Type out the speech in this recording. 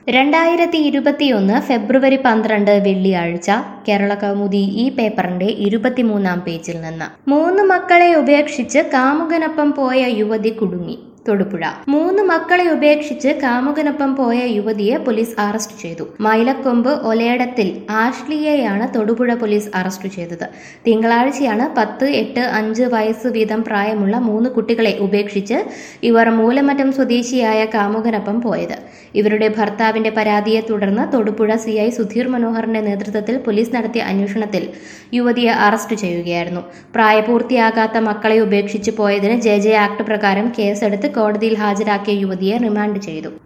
രണ്ടായിരത്തി ഇരുപത്തിയൊന്ന് ഫെബ്രുവരി പന്ത്രണ്ട് വെള്ളിയാഴ്ച കേരള കൗമുദി ഈ പേപ്പറിന്റെ ഇരുപത്തിമൂന്നാം പേജിൽ നിന്ന് മൂന്ന് മക്കളെ ഉപേക്ഷിച്ച് കാമുകനൊപ്പം പോയ യുവതി കുടുങ്ങി തൊടുപുഴ മൂന്ന് മക്കളെ ഉപേക്ഷിച്ച് കാമുകനൊപ്പം പോയ യുവതിയെ പോലീസ് അറസ്റ്റ് ചെയ്തു മൈലക്കൊമ്പ് ഒലയടത്തിൽ ആഷ്ലിയെയാണ് തൊടുപുഴ പോലീസ് അറസ്റ്റ് ചെയ്തത് തിങ്കളാഴ്ചയാണ് പത്ത് എട്ട് അഞ്ച് വയസ്സ് വീതം പ്രായമുള്ള മൂന്ന് കുട്ടികളെ ഉപേക്ഷിച്ച് ഇവർ മൂലമറ്റം സ്വദേശിയായ കാമുകനൊപ്പം പോയത് ഇവരുടെ ഭർത്താവിന്റെ പരാതിയെ തുടർന്ന് തൊടുപുഴ സി ഐ സുധീർ മനോഹറിന്റെ നേതൃത്വത്തിൽ പോലീസ് നടത്തിയ അന്വേഷണത്തിൽ യുവതിയെ അറസ്റ്റ് ചെയ്യുകയായിരുന്നു പ്രായപൂർത്തിയാകാത്ത മക്കളെ ഉപേക്ഷിച്ച് പോയതിന് ജെ ജെ ആക്ട് പ്രകാരം കേസെടുത്ത് കോടതിയിൽ ഹാജരാക്കിയ യുവതിയെ റിമാൻഡ് ചെയ്തു